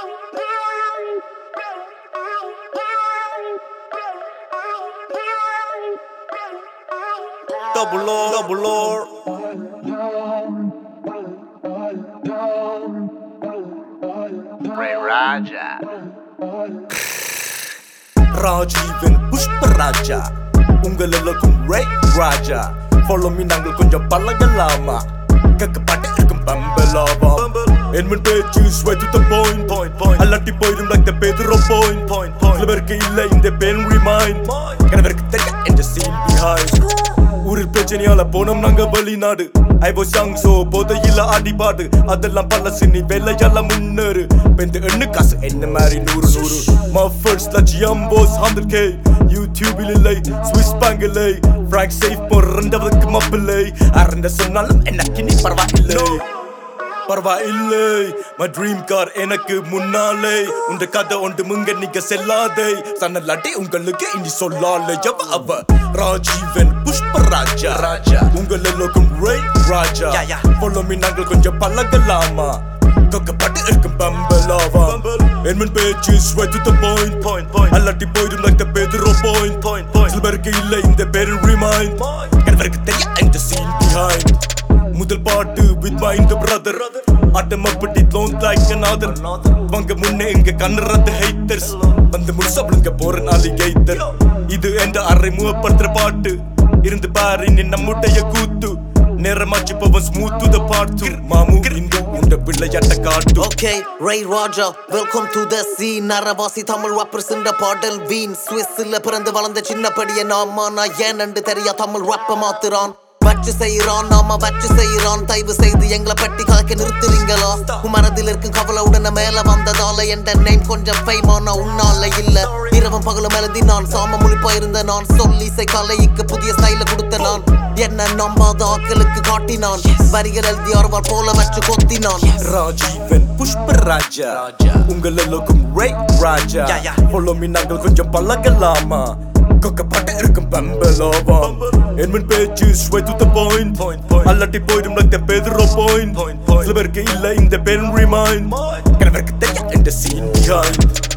Double O, double O. Ray Raja. Rajeevan Pushparaja உங்கள் எல்லாருக்கும் ரே ராஜா follow me நாங்கள் கொஞ்சம் பழகலாமா கக்க பாட்டு இருக்கும் பம்பலாவா என்மன் பேச்சு ஸ்வை to the point point point அல்லாட்டி போயிடும் லைக் த பெதுரோ பாயிண்ட் பாயிண்ட் பாயிண்ட் சிலவருக்கு இல்ல இந்த பென் ரிமைண்ட் கணவருக்கு தெரிய இந்த சீன் பிஹைண்ட் ஊரில் பிரச்சனையால போனோம் நாங்க வெளிநாடு ஐ வாஸ் யங் சோ போதையில அடிபாடு அதெல்லாம் பல சினி வேலையெல்லாம் முன்னேறு பெந்த எண்ணு காசு என்ன மாதிரி நூறு நூறு மஃபர்ஸ் லட்சியம் போஸ் ஹண்ட்ரட் கே யூடியூபில் இல்லை ஸ்விஸ் பேங்க் இல்லை ஃப்ராங்க் சேஃப் போற ரெண்டாவதுக்கு மப்பில்லை அரண்ட சொன்னாலும் எனக்கு நீ பரவாயில்லை பரவாயில்லை மை ட்ரீம் கார் எனக்கு முன்னாலே உங்க கதை ஒன்று முங்க நீங்க செல்லாதே சன்னலாட்டி உங்களுக்கு இனி சொல்லாலே எவ அவ ராஜீவன் புஷ்பராஜா ராஜா உங்கள் எல்லோருக்கும் ரே ராஜா Yeah, yeah. follow me நாங்கள் கொஞ்சம் பழகலாமா கொக்கப்பட்டு இருக்கும் பம்பலாவா என்மன் பேச்சு ஸ்வை to the point point point அல்லாட்டி போயிடும் லைக் த பெதுரோ பாயிண்ட் பாயிண்ட் பாயிண்ட் சிலவருக்கு இல்ல இந்த பேரு ரிமைண்ட் கணவருக்கு தெரிய இந்த சீன் பிஹைண்ட் முதல் பாட்டு வித் மை இந்த பிரதர் ஆட்டம் அப்படி டோன்ட் லைக் another வாங்க முன்னே இங்க கண்ணுறது ஹேட்டர்ஸ் வந்து முழுசப்ளுங்க போற நாளிகைத்தர் இது என்ற அறிமுகப்படுத்துற பாட்டு இருந்து பாரு நீ நம்முடைய கூத்து நேரமாச்சு போவன் ஸ்மூத் டு த பார்ட் மாமு இந்து உண்ட பிள்ளையாட்ட காட்டு Okay, Ray Roger, welcome to the scene நரவாசி Tamil rappers இந்த பாடல் வீண் சுவிஸ்ல பிறந்து வளர்ந்த சின்ன படிய நாம நான் ஏன் என்று தெரியா தமிழ் rapper மாத்துறான் வச்சு செய்யறான் நாம வச்சு செய்யறான் தயவு செய்து எங்களை பட்டி கலக்க நிறுத்துறீங்களா உன் மனதில் இருக்கும் கவலை உடனே மேல வந்ததால என்ற நேம் கொஞ்சம் ஃபைமான உன்னால இல்ல இரவும் பகலும் எழுதி நான் சாம முழிப்பா இருந்த நான் சொல்லி இசை கலைக்கு புதிய ஸ்டைல கொடுத்த நான் என்ன நம்பாத ஆக்களுக்கு காட்டினான் வரிகள் எழுதி ஒருவர் போல வச்சு கொத்தினான் ராஜீவன் புஷ்பராஜா உங்கள் எல்லோருக்கும் ரே ராஜா Yeah, yeah. follow me நாங்கள் கொஞ்சம் பழகலாமா கொக்கப்பட்டு இருக்கும் பம்பலாவா என்மன் பேச்சு ஸ்வை டு த பாயிண்ட் அல்லாட்டி போயிடும் லைக் த பெதுரோ பாயிண்ட் சிலவருக்கு இல்ல இந்த பென் ரிமைண்ட் கணவருக்கு தெரிய இந்த சீன் பிஹைண்ட்